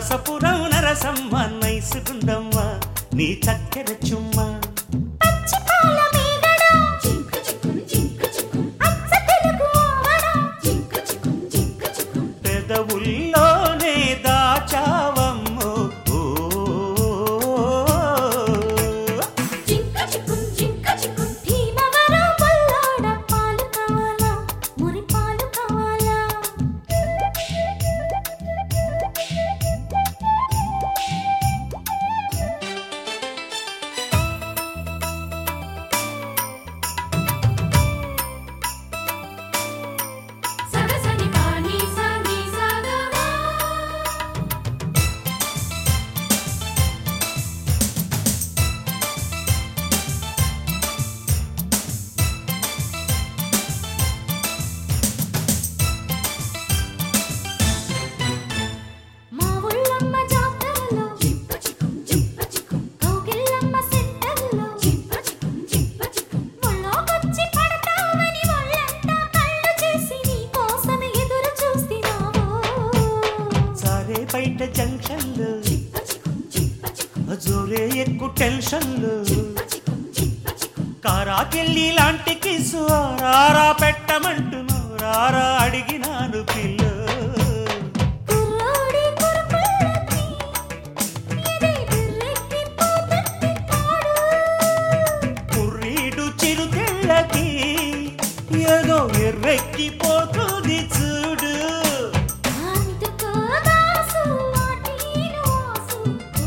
నరసపురం నరసమ్మ నైసుకుందమ్మ నీ చక్కెర చుమ్మా పచ్చిపాల మీగడ అచ్చ తెలుగు ఆవడ పెదవుల్లోనే దాచావమ్మో ఓ. భీమవరం బుల్లోడ పాలు కావాలా మురి పాలు కావాలా సగసని పాని సని సగమా మా ఊళ్ళమ్మ జాతరలో కౌగిళ్ళమ్మ సెంటర్లో ముళ్ళోకొచ్చి పడతావని ఒళ్ళంతా కళ్ళు చేసి నీ కోసం ఎదురు చూస్తున్నావు సారే బయట జంక్షన్లు జోరే ఎక్కు టెన్షన్లు కారాకెళ్ళి లాంటి కిసు రారా పెట్టమంటున్నావు రారా అడిగినాను పిల్లు కుర్రోడి కురుకుళ్ళకి ఇది బిర్రెక్కి పోతుంది కాడు కుర్రీడు చిరుతిళ్ళకి ఏదో ఎర్రెక్కిపోతుంది చూడు అందుకో దాసు వాటిను ఆసు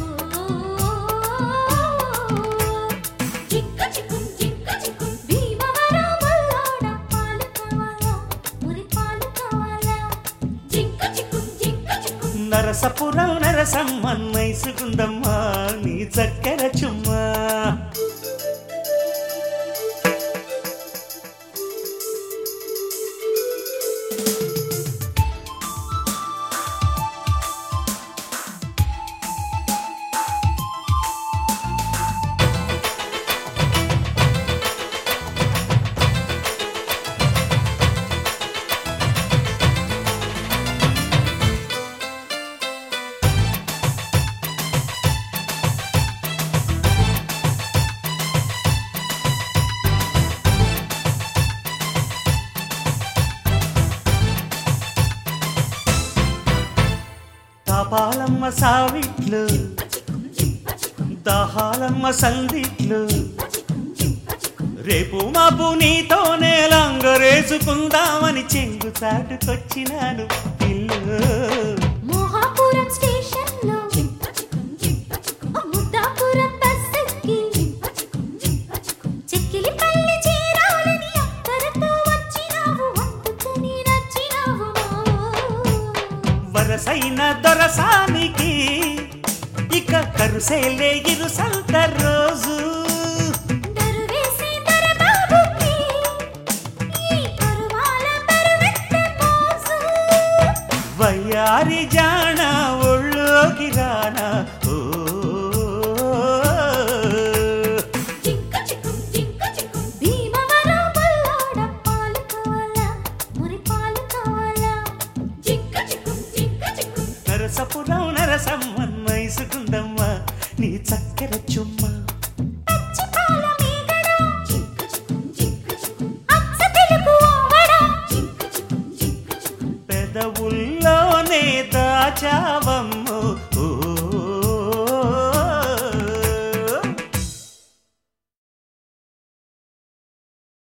చిక్క చిక్కుం చిక్క చిక్కుం భీమవరం బుల్లోడ పాలు కావాలా మురి పాలు కావాలా చిక్క చిక్కుం చిక్క చిక్కుం నరసపురం నరసమ్మ నైసుకుందమ్మా నీ చక్కెర చుమ్మా తాపాలమ్మ సావిట్లు దాహాలమ్మ సందిట్లు రేపు మాపు నీతోనే లంగరేసుకుందామని చెంగు చాటుకొచ్చినాను పిల్లు మోహాపురం స్టేషన్లో ముద్దాపురం బస్ ఎక్కి చిక్కిలిపల్లి చేరాలని అక్కరతో వచ్చినావు అందుకని నచ్చినావు మావో వరసైన దొరసానికి ఇక కరుసేలే ఇరుసంత రోజు దరువేసి దరబాబుకి ఈ కరువాల బరువెత్త మోజు వయ్యారి జాణ ఒళ్ళోకి రానా ఓ జింక చిక్కుం జింక చిక్కుం భీమవరం బుల్లోడ పాలు కావాలా మురి పాలు కావాలా జింక చిక్కుం జింక చిక్కుం నరసపురం నరసమ్మ మైసుకుందమ్మ నీ చక్కెర చుమ్మ పచ్చిపాల మీగడ జింక చిక్కుం జింక చిక్కుం అచ్చ తెలుగు ఆవడ జింక చిక్కుం జింక చిక్కుం పెదవుల్లోనే దాచావమ్ము ఓ